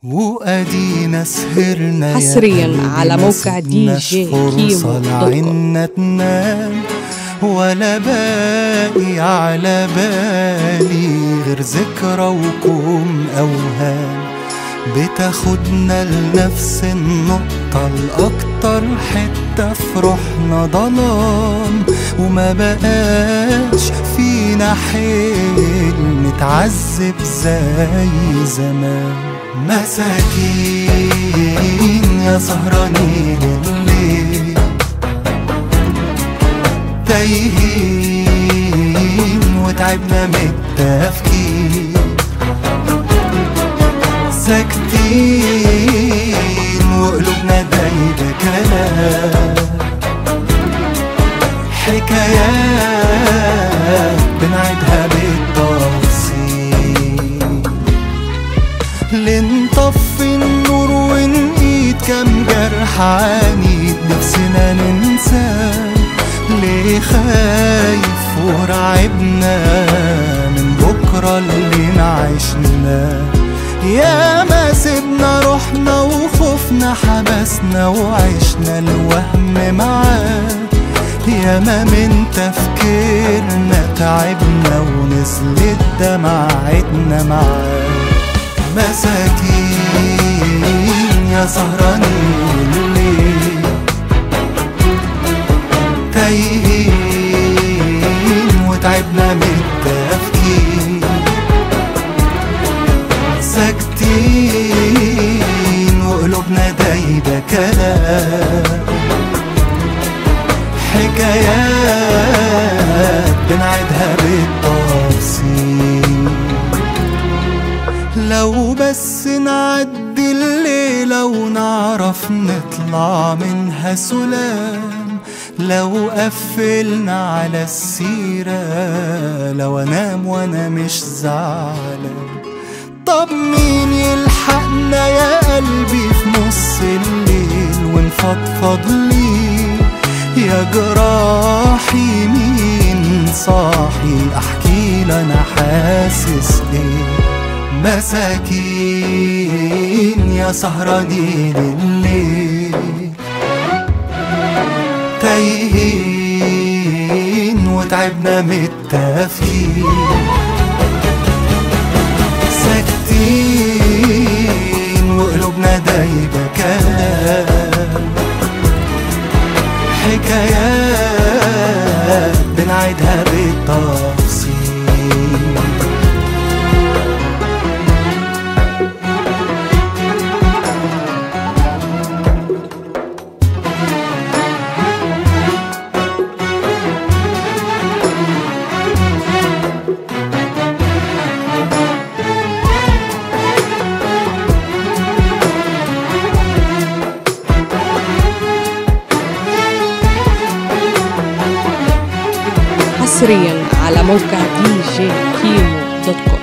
وادينا سهرنا حصريا على موقع دي جي كيمو لعنا تنام ولا باقي على بالي غير ذكرى وكوم أوهام بتاخدنا لنفس النقطة الأكتر حتة في روحنا ظلام وما بقاش فينا حيل نتعذب زي زمان مساكين يا سهرانين الليل تايهين وتعبنا من التفكير ساكتين وقلوبنا دايبة كلام حكايات بنعيدها بالتفصيل لنطفي النور ونقيد كم جرح عنيد نفسنا ننساه ليه خايف ورعبنا من بكرة اللي نعيشنا يا ما سيبنا روحنا وخوفنا حبسنا وعشنا الوهم معاه يا ما من تفكيرنا تعبنا ونزلت دمعتنا معاه مساكين يا سهرانين الليل تايهين وتعبنا من التفكير ساكتين وقلوبنا دايبة كلام حكايات بنعيدها بالتفصيل لو بس نعدي الليلة ونعرف نطلع منها سلام لو قفلنا على السيرة لو انام وانا مش زعلان طب مين يلحقنا يا قلبي في نص الليل ونفضفض ليه يا جراحي مين صاحي احكي انا حاسس ايه مساكين يا سهرانين الليل تايهين وتعبنا من التفكير ساكتين وقلوبنا دايبة كلام حكايات بنعيدها بالتفصيل حصريا على موقع دي جي كيمو دوت كوم